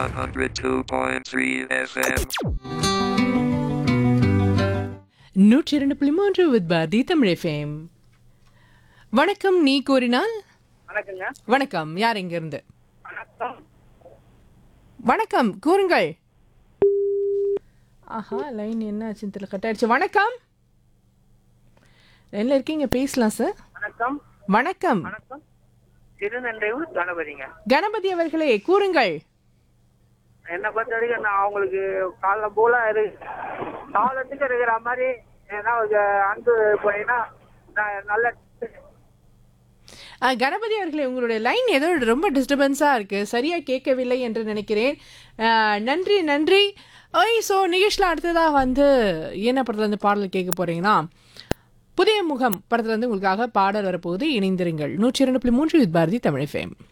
102.3 FM. நூற்றி இரண்டு புள்ளி மூன்று வித் பாரதி தமிழ் FM. வணக்கம் நீ கூறினால் வணக்கங்க வணக்கம் யார் இங்க இருந்து வணக்கம் வணக்கம் கூறுங்கள் ஆஹா லைன் என்ன ஆச்சுன்னு தெரியல கட் ஆயிடுச்சு வணக்கம் லைன்ல இருக்கீங்க பேசலாம் சார் வணக்கம் வணக்கம் வணக்கம் திருநெல்வேலூர் கணபதிங்க கணபதி அவர்களே கூறுங்கள் என்னை பொறுத்த வரைக்கும் நான் அவங்களுக்கு காலைல போல இரு காலத்துக்கு இருக்கிற மாதிரி ஏன்னா ஒரு அன்பு போனீங்கன்னா நான் நல்ல ஆ, கணபதி அவர்களே உங்களுடைய லைன் ஏதோ ரொம்ப டிஸ்டர்பன்ஸாக இருக்குது சரியாக கேட்கவில்லை என்று நினைக்கிறேன் ஆ, நன்றி நன்றி ஓய் ஸோ நிகழ்ச்சியில் அடுத்ததாக வந்து என்ன படத்துலேருந்து பாடல் கேட்க போகிறீங்கன்னா புதிய முகம் படத்துலேருந்து உங்களுக்காக பாடல் வரப்போகுது இணைந்திருங்கள் நூற்றி இரண்டு புள்ளி மூன்று வித் பாரதி தமிழ் ஃபேம்